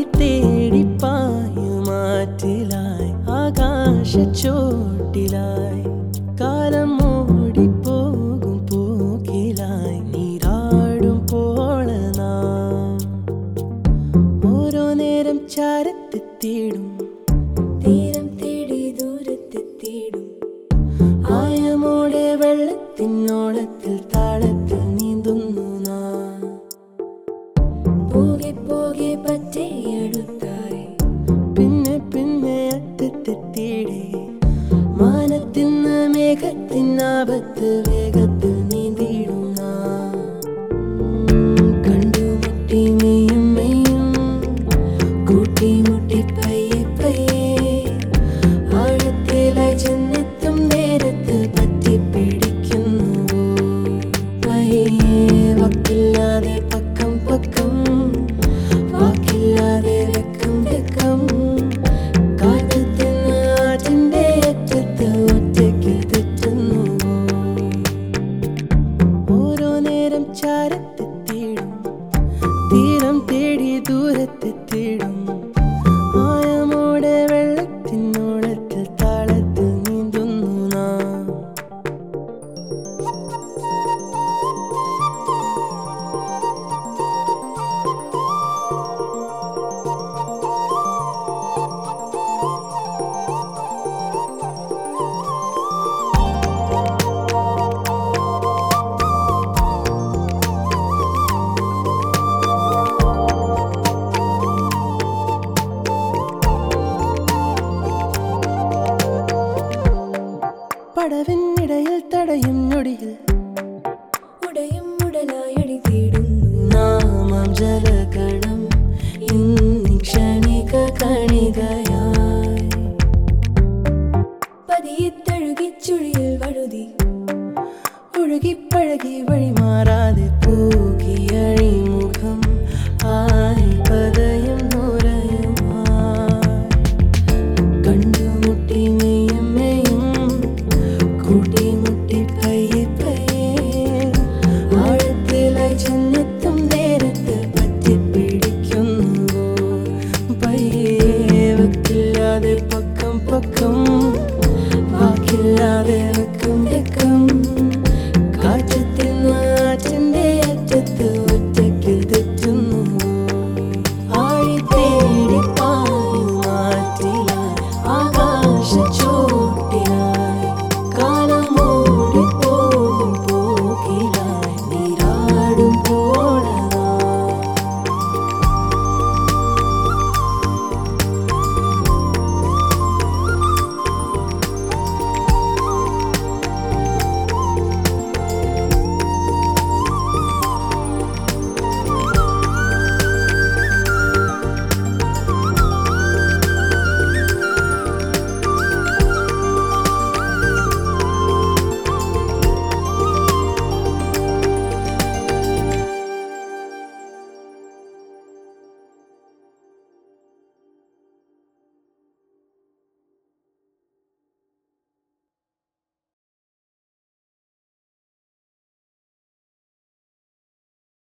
തേടി പായുമാറ്റിലായി ആകാശച്ചോട്ടിലായി കാലം ഓടിപ്പോകും പോക്കിലായി നീരാടും പോള നാം ഓരോ നേരം ചാരത്തെത്തിയിടും തീരം തേടി ദൂരത്തെത്തിയിടും ആയമോടെ വെള്ളത്തിനോളത്തിൽ താളത്തിൽ നീന്തുന്നു നാം പോകെ പോകെ പച്ചയടുത്തായി പിന്നെ പിന്നെ അറ്റത്തെത്തിയിടേ മാനത്തിന്ന് മേഘത്തിനാപത്ത് വേഗത്തിൽ നീന്തിയിടും നാം കണ്ടുമുട്ടി മെയ്യും മെയ്യും കൂട്ടിമുട്ടി പയ്യെ പയ്യെ ആഴത്തിലായി ചെന്നെത്തും നേരത്ത് പറ്റിപ്പിടിക്കുന്നു പയ്യെ വക്കില്ലാതെ പക്കം പക്കം വാക്കില്ലാതെ വെക്കം വെക്കം കാറ്റത്തിന് ആറ്റിന്റെ അറ്റത്ത് ഒറ്റയ്ക്ക് തെറ്റുന്നു ഓരോ നേരം ചാരത്തെത്തിയിടും തീരം തേടി ദൂരത്തെത്തിയിടും ആയമോടെ വെള്ളത്തിനോളത്തിൽ താളത്തിൽ നീന്തുന്നു നാം പടവിനിടയിൽ തടയും ഞൊടിയിൽ ഉടയും ഉടലായടി തേടുന്നു നാമം ജലകണം ഇന്നി ക്ഷണിക കണികയായി പതിയെ തഴുകി ചുഴിയിൽ വഴുതി ഒഴുകിപ്പഴകി വഴിമാറാതെ പൂകിയഴിമുഖം ആയി പതയും നുരയുമായി കണ്ടുമുട്ടി മെയ്യും മെയ്യും കൂട്ടിമുട്ടി പയ്യെ പയ്യെ ആഴത്തിലായി ചെന്നെത്തും നേരത്ത് പറ്റിപ്പിടിക്കുന്നു പയ്യെ വക്കില്ലാതെ പക്കം പക്കം വാക്കില്ലാതെ